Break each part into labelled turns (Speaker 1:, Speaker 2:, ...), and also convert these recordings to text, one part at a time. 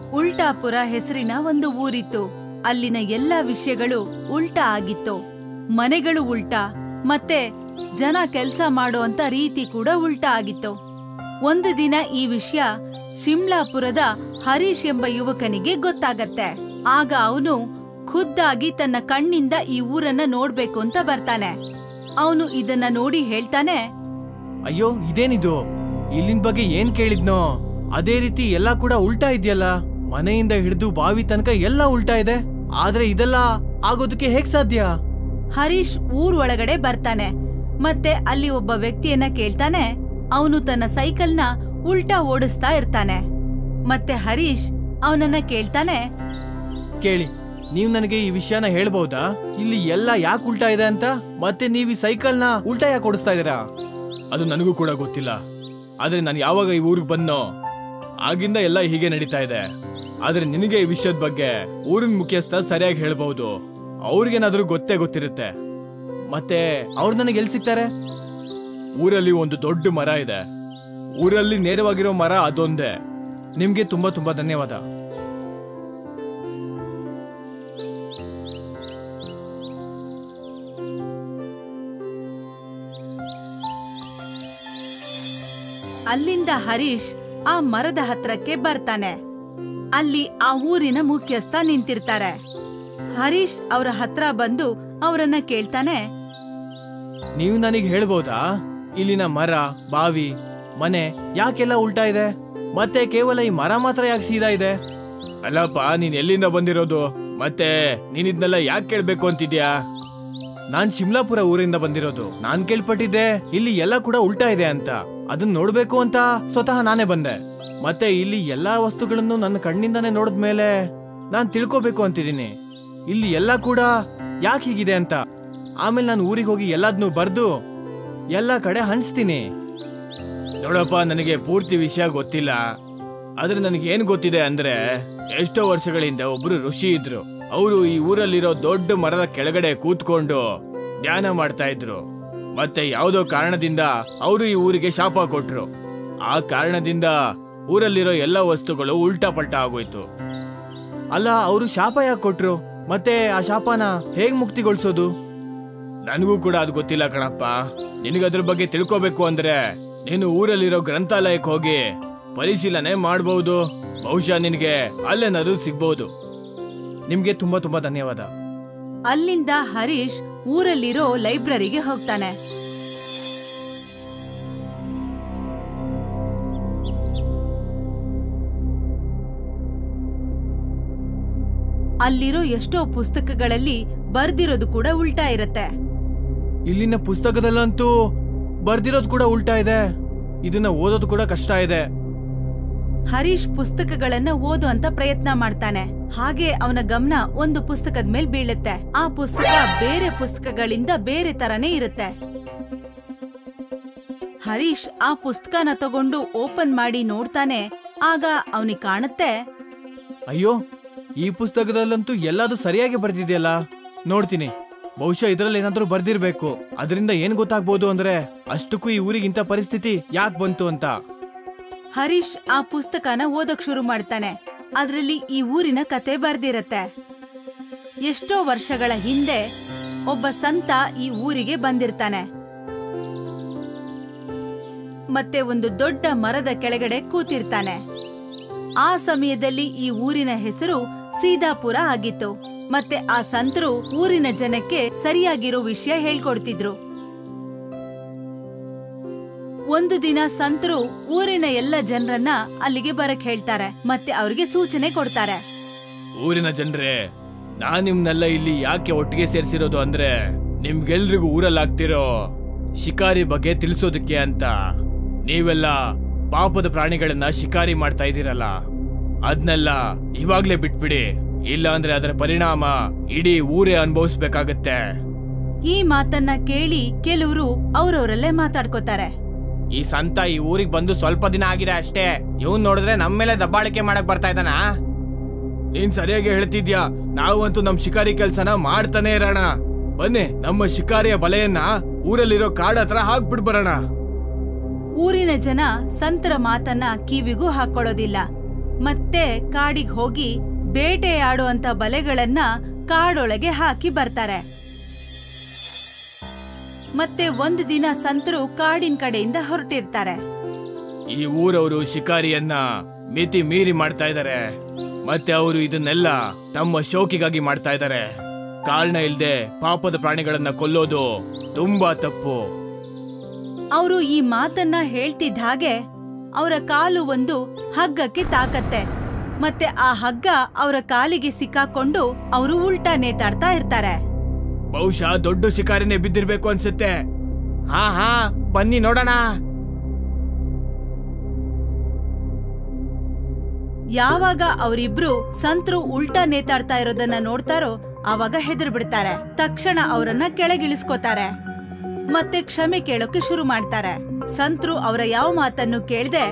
Speaker 1: ಉಲ್ಟಾಪುರ ಹೆಸರಿನ ಒಂದು ಊರಿತ್ತು ಅಲ್ಲಿನ ಎಲ್ಲ ವಿಷಯಗಳು ಉಲ್ಟಾ ಆಗಿತ್ತು ಮನೆಗಳು ಉಲ್ಟಾ ಮತ್ತೆ ಜನ ಕೆಲ್ಸ ಮಾಡುವಂತ ರೀತಿ ಕೂಡ ಉಲ್ಟಾ ಆಗಿತ್ತು ಒಂದು ದಿನ ಈ ವಿಷಯ ಶಿಮ್ಲಾಪುರದ ಹರೀಶ್ ಎಂಬ ಯುವಕನಿಗೆ ಗೊತ್ತಾಗತ್ತೆ ಆಗ ಅವನು ಖುದ್ದಾಗಿ ತನ್ನ ಕಣ್ಣಿಂದ ಈ ಊರನ್ನ ನೋಡ್ಬೇಕು ಅಂತ ಬರ್ತಾನೆ ಅವನು ಇದನ್ನ ನೋಡಿ ಹೇಳ್ತಾನೆ
Speaker 2: ಅಯ್ಯೋ ಇದೇನಿದು ಇಲ್ಲಿನ ಬಗ್ಗೆ ಏನ್ ಕೇಳಿದ್ನೋ ಅದೇ ರೀತಿ ಎಲ್ಲಾ ಕೂಡ ಉಲ್ಟಾ ಇದೆಯಲ್ಲ ಮನೆಯಿಂದ ಹಿಡಿದು ಬಾವಿ ತನಕ ಎಲ್ಲ ಉಲ್ಟಾ ಇದೆ ಆದ್ರೆ ಇದೆಲ್ಲ ಆಗೋದಕ್ಕೆ ಹೇಗ್ ಸಾಧ್ಯ
Speaker 1: ಹರೀಶ್ ಊರ್ ಒಳಗಡೆ ಬರ್ತಾನೆ ಮತ್ತೆ ಅಲ್ಲಿ ಒಬ್ಬ ವ್ಯಕ್ತಿಯನ್ನ ಕೇಳ್ತಾನೆ ಅವನು ತನ್ನ ಸೈಕಲ್ನ ಉಲ್ಟಾ ಓಡಿಸ್ತಾ ಇರ್ತಾನೆ ಮತ್ತೆ ಹರೀಶ್ ಅವನನ್ನ ಕೇಳ್ತಾನೆ
Speaker 2: ಕೇಳಿ ನೀವ್ ನನಗೆ ಈ ವಿಷಯನ ಹೇಳ್ಬಹುದಾ ಇಲ್ಲಿ ಎಲ್ಲ ಯಾಕೆ ಉಲ್ಟಾ ಇದೆ ಅಂತ ಮತ್ತೆ ನೀವ್ ಈ ಸೈಕಲ್ನ ಉಲ್ಟಾ ಯಾಕೆ ಓಡಿಸ್ತಾ ಇದೀರಾ ಅದು ನನಗೂ ಕೂಡ ಗೊತ್ತಿಲ್ಲ ಆದ್ರೆ ನಾನು ಯಾವಾಗ ಈ ಊರಿಗೆ ಬಂದೋ ಆಗಿಂದ ಎಲ್ಲ ಹೀಗೆ ನಡೀತಾ ಇದೆ ಆದ್ರೆ ನಿನಗೆ ಈ ವಿಷಯದ ಬಗ್ಗೆ ಊರಿನ ಮುಖ್ಯಸ್ಥ ಸರಿಯಾಗಿ ಹೇಳ್ಬಹುದು ಅವ್ರಿಗೇನಾದ್ರೂ ಗೊತ್ತೇ ಗೊತ್ತಿರುತ್ತೆ ಮತ್ತೆ ಅವ್ರು ನನಗೆ ಎಲ್ಲಿ ಸಿಗ್ತಾರೆ ಊರಲ್ಲಿ ಒಂದು ದೊಡ್ಡ ಮರ ಇದೆ ಊರಲ್ಲಿ ನೇರವಾಗಿರೋ ಮರ ಅದೊಂದೇ ನಿಮ್ಗೆ ತುಂಬಾ ತುಂಬಾ ಧನ್ಯವಾದ
Speaker 1: ಅಲ್ಲಿಂದ ಹರೀಶ್ ಆ ಮರದ ಹತ್ರಕ್ಕೆ ಬರ್ತಾನೆ ಅಲ್ಲಿ ಆ ಊರಿನ ಮುಖ್ಯಸ್ಥ ನಿಂತಿರ್ತಾರೆ ಹರೀಶ್ ಅವರ ಹತ್ರ ಬಂದು ಅವರನ್ನ ಕೇಳ್ತಾನೆ
Speaker 2: ನೀವು ನನಗೆ ಹೇಳ್ಬೋದಾ ಇಲ್ಲಿನ ಮರ ಬಾವಿ ಮನೆ ಯಾಕೆಲ್ಲ ಉಲ್ಟಾ ಇದೆ ಮತ್ತೆ ಕೇವಲ ಈ ಮರ ಮಾತ್ರ ಯಾಕೆ ಸೀದಾ ಇದೆ ಅಲ್ಲಪ್ಪ ನೀನ್ ಎಲ್ಲಿಂದ ಬಂದಿರೋದು ಮತ್ತೆ ನೀನ್ ಇದನ್ನೆಲ್ಲ ಯಾಕೆ ಕೇಳ್ಬೇಕು ಅಂತಿದ್ಯಾ ನಾನ್ ಶಿಮ್ಲಾಪುರ ಊರಿಂದ ಬಂದಿರೋದು ನಾನ್ ಕೇಳ್ಪಟ್ಟಿದ್ದೆ ಇಲ್ಲಿ ಎಲ್ಲ ಕೂಡ ಉಲ್ಟಾ ಇದೆ ಅಂತ ಅದನ್ನ ನೋಡ್ಬೇಕು ಅಂತ ಸ್ವತಃ ನಾನೇ ಬಂದೆ ಮತ್ತೆ ಇಲ್ಲಿ ಎಲ್ಲಾ ವಸ್ತುಗಳನ್ನು ನನ್ನ ಕಣ್ಣಿಂದಾನೇ ನೋಡಿದ್ಮೇಲೆ ನಾನ್ ತಿಳ್ಕೋಬೇಕು ಅಂತಿದ್ದೀನಿ ಇಲ್ಲಿ ಎಲ್ಲ ಕೂಡ ಯಾಕೆ ಹೀಗಿದೆ ಅಂತ ಆಮೇಲೆ ನಾನು ಊರಿಗೆ ಹೋಗಿ ಎಲ್ಲದನ್ನೂ ಬರ್ದು ಎಲ್ಲ ಕಡೆ ಹಂಚ್ತೀನಿ ನೋಡಪ್ಪ ನನಗೆ ಪೂರ್ತಿ ವಿಷಯ ಗೊತ್ತಿಲ್ಲ ಆದ್ರೆ ನನಗೆ ಏನ್ ಗೊತ್ತಿದೆ ಅಂದ್ರೆ ಎಷ್ಟೋ ವರ್ಷಗಳಿಂದ ಒಬ್ರು ಋಷಿ ಇದ್ರು ಅವರು ಈ ಊರಲ್ಲಿರೋ ದೊಡ್ಡ ಮರದ ಕೆಳಗಡೆ ಕೂತ್ಕೊಂಡು ಧ್ಯಾನ ಮಾಡ್ತಾ ಇದ್ರು ಮತ್ತೆ ಯಾವುದೋ ಕಾರಣದಿಂದ ಅವರು ಈ ಊರಿಗೆ ಶಾಪ ಕೊಟ್ರು ಆ ಕಾರಣದಿಂದ ಊರಲ್ಲಿರೋ ಎಲ್ಲ ವಸ್ತುಗಳು ಉಲ್ಟಾ ಪಲ್ಟಾ ಆಗೋಯ್ತು ಅಲ್ಲ ಅವರು ಶಾಪ ಯಾಕೆ ಕೊಟ್ರು ಮತ್ತೆ ಆ ಶಾಪನ ಹೇಗ್ ಮುಕ್ತಿಗೊಳಿಸೋದು ನನಗೂ ಕೂಡ ಅದು ಗೊತ್ತಿಲ್ಲ ಕಣಪ್ಪ ನಿನಗದ್ರ ಬಗ್ಗೆ ತಿಳ್ಕೋಬೇಕು ಅಂದ್ರೆ ನೀನು ಊರಲ್ಲಿರೋ ಗ್ರಂಥಾಲಯಕ್ಕೆ ಹೋಗಿ ಪರಿಶೀಲನೆ ಮಾಡಬಹುದು ಬಹುಶಃ ನಿನಗೆ ಅಲ್ಲೇನಾದ್ರೂ ಸಿಗ್ಬಹುದು ನಿಮ್ಗೆ ತುಂಬಾ ತುಂಬಾ ಧನ್ಯವಾದ
Speaker 1: ಅಲ್ಲಿಂದ ಹರೀಶ್ ಊರಲ್ಲಿರೋ ಲೈಬ್ರರಿಗೆ ಹೋಗ್ತಾನೆ ಅಲ್ಲಿರೋ ಎಷ್ಟೋ ಪುಸ್ತಕಗಳಲ್ಲಿ ಬರ್ದಿರೋದು ಕೂಡ ಉಲ್ಟಾ ಇರತ್ತೆ
Speaker 2: ಇಲ್ಲಿನ ಪುಸ್ತಕದಲ್ಲಂತೂ ಬರ್ದಿರೋದು ಕೂಡ ಉಲ್ಟಾ ಇದೆ ಇದನ್ನ ಓದೋದು ಕೂಡ ಕಷ್ಟ ಇದೆ
Speaker 1: ಹರೀಶ್ ಪುಸ್ತಕಗಳನ್ನ ಓದು ಅಂತ ಪ್ರಯತ್ನ ಮಾಡ್ತಾನೆ ಹಾಗೆ ಅವನ ಗಮನ ಒಂದು ಪುಸ್ತಕದ ಮೇಲೆ ಬೀಳುತ್ತೆ ಆ ಪುಸ್ತಕ ಬೇರೆ ಪುಸ್ತಕಗಳಿಂದ ಬೇರೆ ತರನೇ ಇರುತ್ತೆ ಹರೀಶ್ ಆ ಪುಸ್ತಕನ ತಗೊಂಡು ಓಪನ್ ಮಾಡಿ ನೋಡ್ತಾನೆ ಆಗ ಅವನಿಗೆ ಕಾಣುತ್ತೆ
Speaker 2: ಅಯ್ಯೋ ಈ ಪುಸ್ತಕದಲ್ಲಂತೂ ಎಲ್ಲಾದು ಸರಿಯಾಗಿ ಬರ್ದಿದೆಯಲ್ಲ ನೋಡ್ತೀನಿ ಬಹುಶಃ ಇದ್ರಲ್ಲಿ ಏನಾದ್ರೂ ಬರ್ದಿರ್ಬೇಕು ಅದರಿಂದ ಏನ್ ಗೊತ್ತಾಗ್ಬೋದು ಅಂದ್ರೆ ಅಷ್ಟಕ್ಕೂ ಈ ಊರಿಗಿಂತ ಪರಿಸ್ಥಿತಿ ಯಾಕೆ ಬಂತು ಅಂತ
Speaker 1: ಹರೀಶ್ ಆ ಪುಸ್ತಕನ ಓದಕ್ ಶುರು ಮಾಡ್ತಾನೆ ಅದ್ರಲ್ಲಿ ಈ ಊರಿನ ಕತೆ ಬರ್ದಿರತ್ತೆ ಎಷ್ಟೋ ವರ್ಷಗಳ ಹಿಂದೆ ಒಬ್ಬ ಸಂತ ಈ ಊರಿಗೆ ಬಂದಿರ್ತಾನೆ ಮತ್ತೆ ಒಂದು ದೊಡ್ಡ ಮರದ ಕೆಳಗಡೆ ಕೂತಿರ್ತಾನೆ ಆ ಸಮಯದಲ್ಲಿ ಈ ಊರಿನ ಹೆಸರು ಸೀದಾಪುರ ಆಗಿತ್ತು ಮತ್ತೆ ಆ ಸಂತರು ಊರಿನ ಜನಕ್ಕೆ ಸರಿಯಾಗಿರೋ ವಿಷಯ ಹೇಳ್ಕೊಡ್ತಿದ್ರು ಒಂದು ದಿನ ಸಂತರು ಊರಿನ ಎಲ್ಲ ಜನರನ್ನ ಅಲ್ಲಿಗೆ ಬರಕ್ ಹೇಳ್ತಾರೆ ಮತ್ತೆ ಅವ್ರಿಗೆ ಸೂಚನೆ ಕೊಡ್ತಾರೆ
Speaker 2: ಊರಿನ ಜನರೇ ನಾನ್ ನಿಮ್ನೆಲ್ಲ ಇಲ್ಲಿ ಯಾಕೆ ಒಟ್ಟಿಗೆ ಸೇರಿಸಿರೋದು ಅಂದ್ರೆ ನಿಮ್ಗೆಲ್ರಿಗೂ ಊರಲ್ಲಾಗ್ತಿರೋ ಶಿಕಾರಿ ಬಗ್ಗೆ ತಿಳಿಸೋದಕ್ಕೆ ಅಂತ ನೀವೆಲ್ಲ ಪಾಪದ ಪ್ರಾಣಿಗಳನ್ನ ಶಿಕಾರಿ ಮಾಡ್ತಾ ಇದ್ದೀರಲ್ಲ ಅದ್ನೆಲ್ಲ ಇವಾಗ್ಲೇ ಬಿಟ್ಬಿಡಿ ಇಲ್ಲ ಅಂದ್ರೆ ಅದರ ಪರಿಣಾಮ ಇಡೀ ಊರೇ ಅನುಭವಿಸ್ಬೇಕಾಗತ್ತೆ
Speaker 1: ಈ ಮಾತನ್ನ ಕೇಳಿ ಕೆಲವರು ಅವ್ರವ್ರಲ್ಲೇ ಮಾತಾಡ್ಕೋತಾರೆ
Speaker 2: ಈ ಸಂತ ಈ ಊರಿಗೆ ಬಂದು ಸ್ವಲ್ಪ ದಿನ ಆಗಿದೆ ಅಷ್ಟೇ ಇವನ್ ನೋಡಿದ್ರೆ ನಮ್ಮ ಮೇಲೆ ದಬ್ಬಾಳಿಕೆ ಮಾಡಕ್ ಬರ್ತಾ ಇದ್ದಾನ ನೀನ್ ಸರಿಯಾಗಿ ಹೇಳ್ತಿದ್ಯಾ ನಾವಂತೂ ನಮ್ ಶಿಕಾರಿ ಕೆಲ್ಸನ ಮಾಡ್ತಾನೆ ಇರೋಣ ಬನ್ನಿ ನಮ್ಮ ಶಿಕಾರಿಯ ಬಲೆಯನ್ನ ಊರಲ್ಲಿರೋ ಕಾಡ್ ಹತ್ರ ಹಾಕ್ಬಿಟ್ ಬರೋಣ
Speaker 1: ಊರಿನ ಜನ ಸಂತರ ಮಾತನ್ನ ಕಿವಿಗೂ ಹಾಕೊಳ್ಳೋದಿಲ್ಲ ಮತ್ತೆ ಕಾಡಿಗೆ ಹೋಗಿ ಬೇಟೆಯಾಡುವಂತ ಬಲೆಗಳನ್ನ ಕಾಡೊಳಗೆ ಹಾಕಿ ಬರ್ತಾರೆ ಮತ್ತೆ ಒಂದು ದಿನ ಸಂತರು ಕಾಡಿನ ಕಡೆಯಿಂದ ಹೊರಟಿರ್ತಾರೆ
Speaker 2: ಈ ಊರವರು ಶಿಕಾರಿಯನ್ನ ಮಿತಿ ಮೀರಿ ಮಾಡ್ತಾ ಇದ್ದಾರೆ ಮತ್ತೆ ಅವರು ಇದನ್ನೆಲ್ಲ ತಮ್ಮ ಶೋಕಿಗಾಗಿ ಮಾಡ್ತಾ ಇದ್ದಾರೆ ಕಾರಣ ಇಲ್ದೆ ಪಾಪದ ಪ್ರಾಣಿಗಳನ್ನ ಕೊಲ್ಲೋದು ತುಂಬಾ ತಪ್ಪು
Speaker 1: ಅವರು ಈ ಮಾತನ್ನ ಹೇಳ್ತಿದ್ದ ಹಾಗೆ ಅವರ ಕಾಲು ಒಂದು ಹಗ್ಗಕ್ಕೆ ತಾಕತ್ತೆ ಮತ್ತೆ ಆ ಹಗ್ಗ ಅವರ ಕಾಲಿಗೆ ಸಿಕ್ಕಾಕೊಂಡು ಅವರು ಉಲ್ಟಾ ನೇತಾಡ್ತಾ ಇರ್ತಾರೆ
Speaker 2: ಬಹುಶಃ ದೊಡ್ಡ ಶಿಕಾರಿನೇ ಬಿದ್ದಿರ್ಬೇಕು ಅನ್ಸುತ್ತೆ ಹಾ ಹಾ ಬನ್ನಿ ನೋಡೋಣ
Speaker 1: ಯಾವಾಗ ಅವರಿಬ್ರು ಸಂತರು ಉಲ್ಟಾ ನೇತಾಡ್ತಾ ಇರೋದನ್ನ ನೋಡ್ತಾರೋ ಆವಾಗ ಹೆದರ್ ಬಿಡ್ತಾರೆ ತಕ್ಷಣ ಅವರನ್ನ ಕೆಳಗಿಳಿಸ್ಕೋತಾರೆ ಮತ್ತೆ ಕ್ಷಮೆ ಕೇಳೋಕೆ ಶುರು ಮಾಡ್ತಾರೆ ಸಂತರು ಅವರ ಯಾವ ಮಾತನ್ನು ಕೇಳ್ದೆ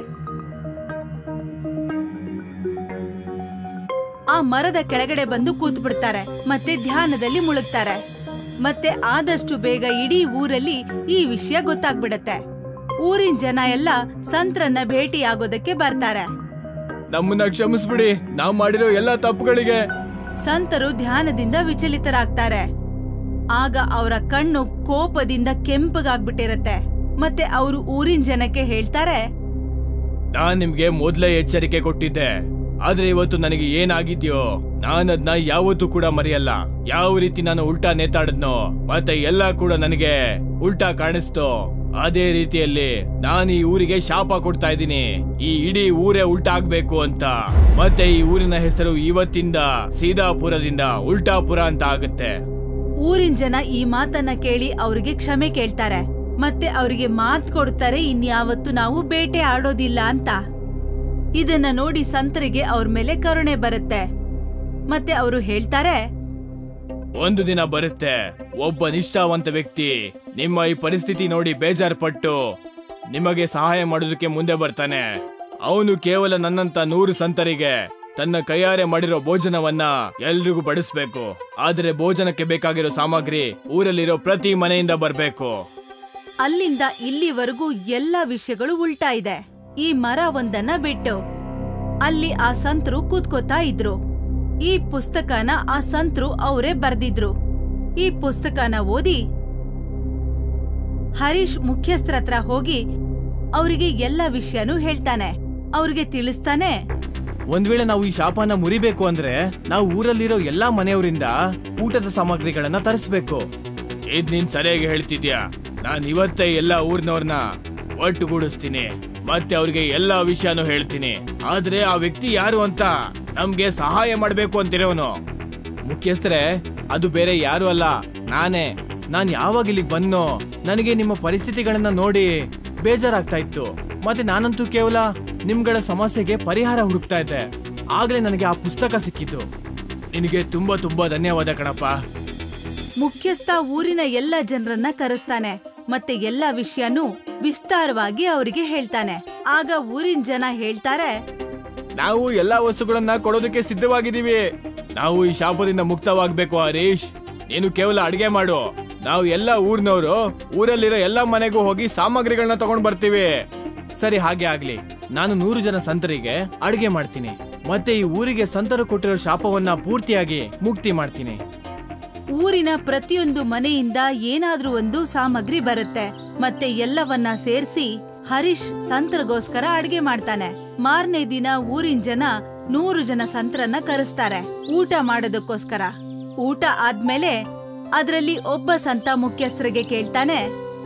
Speaker 1: ಆ ಮರದ ಕೆಳಗಡೆ ಬಂದು ಕೂತ್ ಬಿಡ್ತಾರೆ ಮತ್ತೆ ಧ್ಯಾನದಲ್ಲಿ ಮುಳುಗ್ತಾರೆ ಮತ್ತೆ ಆದಷ್ಟು ಬೇಗ ಇಡೀ ಊರಲ್ಲಿ ಈ ವಿಷಯ ಗೊತ್ತಾಗ್ಬಿಡತ್ತೆ ಊರಿನ ಜನ ಎಲ್ಲ ಸಂತ್ರನ್ನ ಭೇಟಿಯಾಗೋದಕ್ಕೆ ಬರ್ತಾರೆ
Speaker 2: ನಮ್ಮನ್ನ ಕ್ಷಮಿಸ್ಬಿಡಿ ನಾವ್ ಮಾಡಿರೋ ಎಲ್ಲಾ ತಪ್ಪುಗಳಿಗೆ
Speaker 1: ಸಂತರು ಧ್ಯಾನದಿಂದ ವಿಚಲಿತರಾಗ್ತಾರೆ ಆಗ ಅವರ ಕಣ್ಣು ಕೋಪದಿಂದ ಕೆಂಪಗಾಗ್ಬಿಟ್ಟಿರತ್ತೆ ಮತ್ತೆ ಅವರು ಊರಿನ ಜನಕ್ಕೆ ಹೇಳ್ತಾರೆ
Speaker 2: ನಾನ್ ನಿಮ್ಗೆ ಮೊದ್ಲೇ ಎಚ್ಚರಿಕೆ ಕೊಟ್ಟಿದ್ದೆ ಆದ್ರೆ ಇವತ್ತು ನನಗೆ ಏನಾಗಿದ್ಯೋ ನಾನದ್ನ ಯಾವತ್ತೂ ಕೂಡ ಮರೆಯಲ್ಲ ಯಾವ ರೀತಿ ನಾನು ಉಲ್ಟಾ ನೇತಾಡದ್ನೋ ಮತ್ತೆ ಎಲ್ಲ ಕೂಡ ನನಗೆ ಉಲ್ಟಾ ಕಾಣಿಸ್ತೋ ಅದೇ ರೀತಿಯಲ್ಲಿ ನಾನು ಈ ಊರಿಗೆ ಶಾಪ ಕೊಡ್ತಾ ಇದ್ದೀನಿ ಈ ಇಡೀ ಊರೇ ಉಲ್ಟಾ ಆಗ್ಬೇಕು ಅಂತ ಮತ್ತೆ ಈ ಊರಿನ ಹೆಸರು ಇವತ್ತಿಂದ ಸೀದಾಪುರದಿಂದ ಉಲ್ಟಾಪುರ ಅಂತ ಆಗುತ್ತೆ
Speaker 1: ಊರಿನ ಜನ ಈ ಮಾತನ್ನ ಕೇಳಿ ಅವರಿಗೆ ಕ್ಷಮೆ ಕೇಳ್ತಾರೆ ಮತ್ತೆ ಅವರಿಗೆ ಮಾತ್ ಕೊಡ್ತಾರೆ ಇನ್ಯಾವತ್ತು ನಾವು ಬೇಟೆ ಆಡೋದಿಲ್ಲ ಅಂತ ಇದನ್ನ ನೋಡಿ ಸಂತರಿಗೆ ಅವ್ರ ಮೇಲೆ ಕರುಣೆ ಬರುತ್ತೆ ಮತ್ತೆ ಅವರು ಹೇಳ್ತಾರೆ
Speaker 2: ಒಂದು ದಿನ ಬರುತ್ತೆ ಒಬ್ಬ ನಿಷ್ಠಾವಂತ ವ್ಯಕ್ತಿ ನಿಮ್ಮ ಈ ಪರಿಸ್ಥಿತಿ ನೋಡಿ ಬೇಜಾರ್ಪಟ್ಟು ನಿಮಗೆ ಸಹಾಯ ಮಾಡೋದಕ್ಕೆ ಮುಂದೆ ಬರ್ತಾನೆ ಅವನು ಕೇವಲ ನನ್ನಂತ ನೂರು ಸಂತರಿಗೆ ತನ್ನ ಕೈಯಾರೆ ಮಾಡಿರೋ ಭೋಜನವನ್ನ ಎಲ್ರಿಗೂ ಬಡಿಸ್ಬೇಕು ಆದ್ರೆ ಭೋಜನಕ್ಕೆ ಬೇಕಾಗಿರೋ ಸಾಮಗ್ರಿ ಊರಲ್ಲಿರೋ ಪ್ರತಿ ಮನೆಯಿಂದ ಬರ್ಬೇಕು
Speaker 1: ಅಲ್ಲಿಂದ ಇಲ್ಲಿವರೆಗೂ ಎಲ್ಲ ವಿಷಯಗಳು ಉಲ್ಟಾ ಇದೆ ಈ ಮರ ಒಂದನ್ನ ಬಿಟ್ಟು ಅಲ್ಲಿ ಆ ಸಂತರು ಕೂತ್ಕೋತಾ ಇದ್ರು ಈ ಪುಸ್ತಕನ ಆ ಸಂತರು ಅವರೇ ಬರ್ದಿದ್ರು ಈ ಪುಸ್ತಕನ ಓದಿ ಹರೀಶ್ ಮುಖ್ಯಸ್ಥರ ಹತ್ರ ಹೋಗಿ ಅವರಿಗೆ ಎಲ್ಲ ವಿಷಯನೂ ಹೇಳ್ತಾನೆ ಅವ್ರಿಗೆ ತಿಳಿಸ್ತಾನೆ
Speaker 2: ಒಂದ್ ವೇಳೆ ನಾವು ಈ ಶಾಪನ ಮುರಿಬೇಕು ಅಂದ್ರೆ ನಾವು ಊರಲ್ಲಿರೋ ಎಲ್ಲಾ ಮನೆಯವರಿಂದ ಊಟದ ಸಾಮಗ್ರಿಗಳನ್ನ ತರಿಸ್ಬೇಕು ಇದ್ ನೀನ್ ಸರಿಯಾಗಿ ಹೇಳ್ತಿದ್ಯಾ ನಾನ್ ಇವತ್ತೇ ಎಲ್ಲಾ ಊರ್ನವ್ರನ್ನ ಒಟ್ಟುಗೂಡಿಸ್ತೀನಿ ಮತ್ತೆ ಅವ್ರಿಗೆ ಎಲ್ಲಾ ವಿಷಯನೂ ಹೇಳ್ತೀನಿ ಆದ್ರೆ ಆ ವ್ಯಕ್ತಿ ಯಾರು ಅಂತ ನಮ್ಗೆ ಸಹಾಯ ಮಾಡ್ಬೇಕು ಅಂತಿರೋನು ಮುಖ್ಯಸ್ಥರೇ ಅದು ಬೇರೆ ಯಾರು ಅಲ್ಲ ನಾನೇ ನಾನ್ ಯಾವಾಗ ಇಲ್ಲಿಗೆ ಬಂದ್ನೋ ನನಗೆ ನಿಮ್ಮ ಪರಿಸ್ಥಿತಿಗಳನ್ನ ನೋಡಿ ಬೇಜಾರಾಗ್ತಾ ಇತ್ತು ಮತ್ತೆ ನಾನಂತೂ ಕೇವಲ ನಿಮ್ಗಳ ಸಮಸ್ಯೆಗೆ ಪರಿಹಾರ ಹುಡುಕ್ತಾ ಇದ್ದೆ ಆಗ್ಲೇ ನನಗೆ ಆ ಪುಸ್ತಕ ಸಿಕ್ಕಿದ್ದು ನಿನಗೆ ತುಂಬಾ ತುಂಬಾ ಧನ್ಯವಾದ ಕಣಪ್ಪ
Speaker 1: ಮುಖ್ಯಸ್ಥ ಊರಿನ ಎಲ್ಲ ಜನರನ್ನ ಕರೆಸ್ತಾನೆ ಮತ್ತೆ ಎಲ್ಲ ವಿಷಯನೂ ವಿಸ್ತಾರವಾಗಿ ಅವರಿಗೆ ಹೇಳ್ತಾನೆ ಆಗ ಊರಿನ ಜನ ಹೇಳ್ತಾರೆ
Speaker 2: ನಾವು ಎಲ್ಲಾ ವಸ್ತುಗಳನ್ನ ಕೊಡೋದಕ್ಕೆ ಸಿದ್ಧವಾಗಿದ್ದೀವಿ ನಾವು ಈ ಶಾಪದಿಂದ ಮುಕ್ತವಾಗ್ಬೇಕು ಹರೀಶ್ ನೀನು ಕೇವಲ ಅಡಿಗೆ ಮಾಡು ನಾವು ಎಲ್ಲ ಊರ್ನವರು ಊರಲ್ಲಿರೋ ಎಲ್ಲಾ ಮನೆಗೂ ಹೋಗಿ ಸಾಮಗ್ರಿಗಳನ್ನ ತಗೊಂಡ್ ಬರ್ತೀವಿ ಸರಿ ಹಾಗೆ ಆಗ್ಲಿ ನಾನು ನೂರು ಜನ ಸಂತರಿಗೆ ಅಡಿಗೆ ಮಾಡ್ತೀನಿ ಮತ್ತೆ ಈ ಊರಿಗೆ ಸಂತರು ಕೊಟ್ಟಿರೋ ಶಾಪವನ್ನ ಪೂರ್ತಿಯಾಗಿ ಮುಕ್ತಿ ಮಾಡ್ತೀನಿ
Speaker 1: ಊರಿನ ಪ್ರತಿಯೊಂದು ಮನೆಯಿಂದ ಏನಾದ್ರೂ ಒಂದು ಸಾಮಗ್ರಿ ಬರುತ್ತೆ ಮತ್ತೆ ಎಲ್ಲವನ್ನ ಸೇರಿಸಿ ಹರೀಶ್ ಸಂತರಿಗೋಸ್ಕರ ಅಡ್ಗೆ ಮಾಡ್ತಾನೆ ಮಾರನೇ ದಿನ ಊರಿನ ಜನ ನೂರು ಜನ ಸಂತರನ್ನ ಕರೆಸ್ತಾರೆ ಊಟ ಮಾಡೋದಕ್ಕೋಸ್ಕರ ಊಟ ಆದ್ಮೇಲೆ ಅದ್ರಲ್ಲಿ ಒಬ್ಬ ಸಂತ ಮುಖ್ಯಸ್ಥರಿಗೆ ಕೇಳ್ತಾನೆ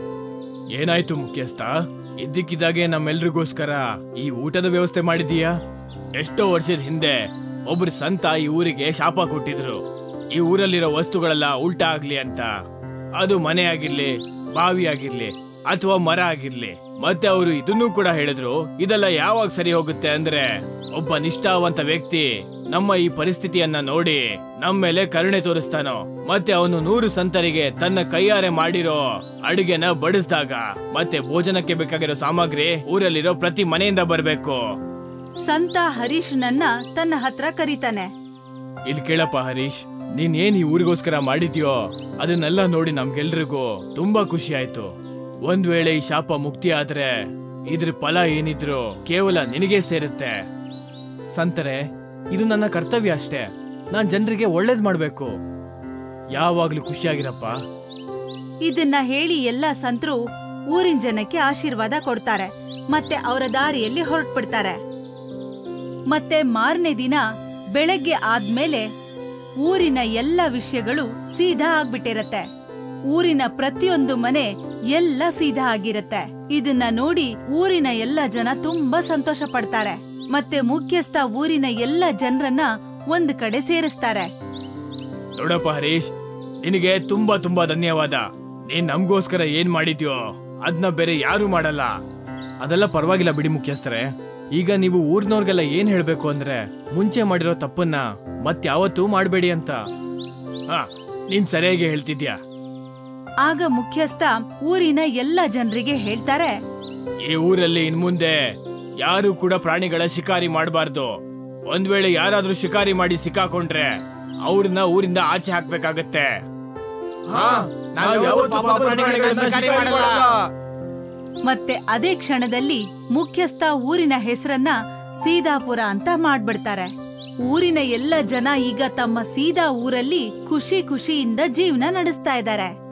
Speaker 2: ಏನಾಯ್ತು ಮುಖ್ಯಸ್ಥ ಇದ್ದಕ್ಕಿದ್ದಾಗೆ ನಮ್ಮೆಲ್ರಿಗೋಸ್ಕರ ಈ ಊಟದ ವ್ಯವಸ್ಥೆ ಮಾಡಿದೀಯಾ ಎಷ್ಟೋ ವರ್ಷದ ಹಿಂದೆ ಒಬ್ರು ಸಂತ ಈ ಊರಿಗೆ ಶಾಪ ಕೊಟ್ಟಿದ್ರು ಈ ಊರಲ್ಲಿರೋ ವಸ್ತುಗಳೆಲ್ಲ ಉಲ್ಟಾ ಆಗ್ಲಿ ಅಂತ ಅದು ಮನೆ ಆಗಿರ್ಲಿ ಬಾವಿ ಆಗಿರ್ಲಿ ಅಥವಾ ಮರ ಆಗಿರ್ಲಿ ಮತ್ತೆ ಅವರು ಇದನ್ನೂ ಕೂಡ ಹೇಳಿದ್ರು ಇದೆಲ್ಲ ಯಾವಾಗ ಸರಿ ಹೋಗುತ್ತೆ ಅಂದ್ರೆ ಒಬ್ಬ ನಿಷ್ಠಾವಂತ ವ್ಯಕ್ತಿ ನಮ್ಮ ಈ ಪರಿಸ್ಥಿತಿಯನ್ನ ನೋಡಿ ನಮ್ಮ ಮೇಲೆ ಕರುಣೆ ತೋರಿಸ್ತಾನೋ ಮತ್ತೆ ಅವನು ನೂರು ಸಂತರಿಗೆ ತನ್ನ ಕೈಯಾರೆ ಮಾಡಿರೋ ಅಡುಗೆನ ಬಡಿಸಿದಾಗ ಮತ್ತೆ ಭೋಜನಕ್ಕೆ ಬೇಕಾಗಿರೋ ಸಾಮಗ್ರಿ ಊರಲ್ಲಿರೋ ಪ್ರತಿ ಮನೆಯಿಂದ ಬರ್ಬೇಕು
Speaker 1: ಸಂತ ಹರೀಶ್ನನ್ನ ತನ್ನ ಹತ್ರ ಕರೀತಾನೆ
Speaker 2: ಇಲ್ಲಿ ಕೇಳಪ್ಪ ಹರೀಶ್ ನೀನ್ ಏನ್ ಈ ಊರಿಗೋಸ್ಕರ ಮಾಡಿದ್ಯೋ ಅದನ್ನೆಲ್ಲ ನೋಡಿ ನಮ್ಗೆಲ್ರಿಗೂ ತುಂಬಾ ಖುಷಿ ಆಯ್ತು ಒಂದ್ ವೇಳೆ ಈ ಶಾಪ ಮುಕ್ತಿ ಆದ್ರೆ ಇದ್ರ ಫಲ ಏನಿದ್ರು ಕೇವಲ ನಿನಗೆ ಸೇರುತ್ತೆ ಸಂತರೆ ಇದು ನನ್ನ ಕರ್ತವ್ಯ ಅಷ್ಟೇ ನಾನ್ ಜನರಿಗೆ ಒಳ್ಳೇದ್ ಮಾಡ್ಬೇಕು ಯಾವಾಗ್ಲೂ ಖುಷಿಯಾಗಿರಪ್ಪ
Speaker 1: ಇದನ್ನ ಹೇಳಿ ಎಲ್ಲ ಸಂತರು ಊರಿನ ಜನಕ್ಕೆ ಆಶೀರ್ವಾದ ಕೊಡ್ತಾರೆ ಮತ್ತೆ ಅವರ ದಾರಿಯಲ್ಲಿ ಹೊರಟ್ಬಿಡ್ತಾರೆ ಮತ್ತೆ ಮಾರನೇ ದಿನ ಬೆಳಗ್ಗೆ ಆದ್ಮೇಲೆ ಊರಿನ ಎಲ್ಲ ವಿಷಯಗಳು ಸೀದಾ ಆಗ್ಬಿಟ್ಟಿರತ್ತೆ ಊರಿನ ಪ್ರತಿಯೊಂದು ಮನೆ ಎಲ್ಲ ಸೀದಾ ಆಗಿರತ್ತೆ ಇದನ್ನ ನೋಡಿ ಊರಿನ ಎಲ್ಲ ಜನ ತುಂಬಾ ಸಂತೋಷ ಪಡ್ತಾರೆ ಮತ್ತೆ ಮುಖ್ಯಸ್ಥ ಊರಿನ ಎಲ್ಲ ಜನರನ್ನ ಒಂದ್ ಕಡೆ ಸೇರಿಸ್ತಾರೆ
Speaker 2: ನೋಡಪ್ಪ ಹರೀಶ್ ನಿನಗೆ ತುಂಬಾ ತುಂಬಾ ಧನ್ಯವಾದ ನೀನ್ ನಮ್ಗೋಸ್ಕರ ಏನ್ ಮಾಡಿದ್ಯೋ ಅದನ್ನ ಬೇರೆ ಯಾರು ಮಾಡಲ್ಲ ಅದೆಲ್ಲ ಪರವಾಗಿಲ್ಲ ಬಿಡಿ ಮುಖ್ಯಸ್ಥರೇ ಈಗ ನೀವು ಊರ್ನವ್ರಿಗೆಲ್ಲ ಏನ್ ಹೇಳ್ಬೇಕು ಅಂದ್ರೆ ಮುಂಚೆ ಮಾಡಿರೋ ತಪ್ಪನ್ನ ಮತ್ಯಾವತ್ತೂ ಮಾಡಬೇಡಿ ಅಂತ ಹಾ ನೀನ್ ಸರಿಯಾಗಿ ಹೇಳ್ತಿದ್ಯಾ
Speaker 1: ಆಗ ಮುಖ್ಯಸ್ಥ ಊರಿನ ಎಲ್ಲ ಜನರಿಗೆ ಹೇಳ್ತಾರೆ
Speaker 2: ಈ ಊರಲ್ಲಿ ಇನ್ ಮುಂದೆ ಯಾರು ಕೂಡ ಪ್ರಾಣಿಗಳ ಶಿಕಾರಿ ಮಾಡಬಾರ್ದು ಒಂದ್ ವೇಳೆ ಯಾರಾದ್ರೂ ಶಿಕಾರಿ ಮಾಡಿ ಸಿಕ್ಕಾಕೊಂಡ್ರೆ ಅವ್ರನ್ನ ಊರಿಂದ ಆಚೆ ಹಾಕ್ಬೇಕಾಗತ್ತೆ
Speaker 1: ಮತ್ತೆ ಅದೇ ಕ್ಷಣದಲ್ಲಿ ಮುಖ್ಯಸ್ಥ ಊರಿನ ಹೆಸರನ್ನ ಸೀದಾಪುರ ಅಂತ ಮಾಡ್ಬಿಡ್ತಾರೆ ಊರಿನ ಎಲ್ಲ ಜನ ಈಗ ತಮ್ಮ ಸೀದಾ ಊರಲ್ಲಿ ಖುಷಿ ಖುಷಿಯಿಂದ ಜೀವನ ನಡೆಸ್ತಾ ಇದ್ದಾರೆ